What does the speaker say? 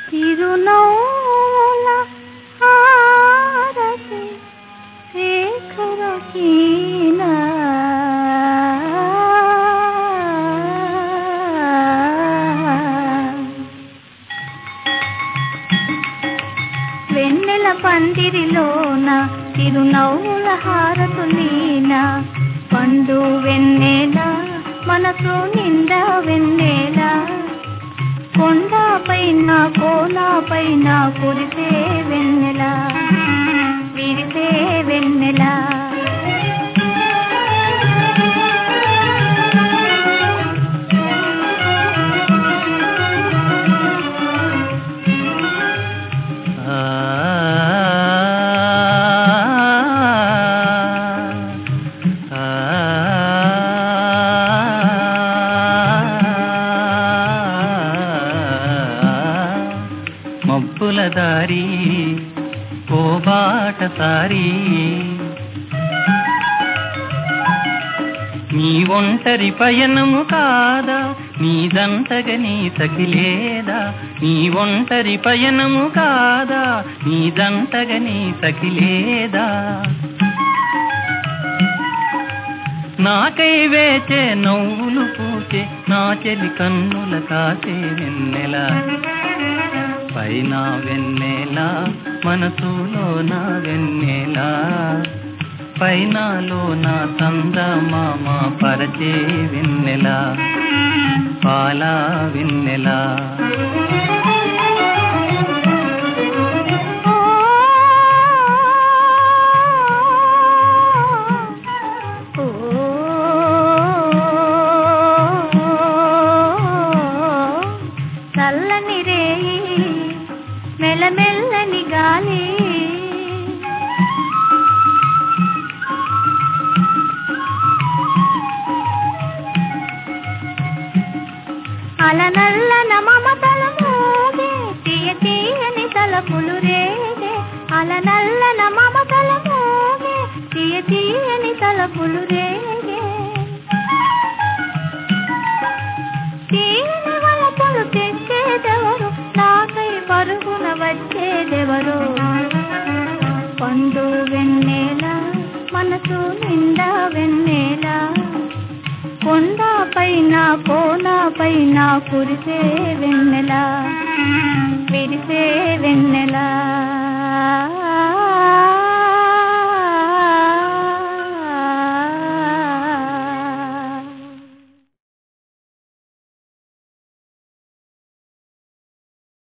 తిరునౌల హారతి శేఖరకీన వెన్నెల పందిరిలోన తిరునవ్వుల హారతులీన పండు వెన్నెల మనసు నిండా వెన్నెల కొండ పైన కోన పైన కురిసే వెన్నెల విరిసే వెన్నెల మబ్బుల దారి ఓ బాట సారి నీ ఒంటరి పయనము కాదా నీదంతగ నీ సఖిలేదా నీ ఒంటరి పయనము కాదా నీదంతగ నీ సఖిలేదా నాకై వేచే నవ్వులు పూచే నా చెలి కన్నుల కాసే వెన్నెల పైన వెన్నెల మనసులోన వెన్నెల పైనలోన చందమామ పరచే వెన్నెల పాల వెన్నెల ఓ చల్లని రేయి మెల్లమెల్లని గాలి అలనల్లన మమతల మోగే తీయ తీయని తలపులు రేగే అలనల్లన మమతల మోగే తీయ తీయని తలపులు రేగే తీయని వలపులు తెచ్చేదెవరు నాకై పరుగున వచ్చేదెవరు పండు వెన్నెల మనసు నిండా వెన్నెల కొండ పైన కోన పైన కురిసే వెన్నెల విరిసే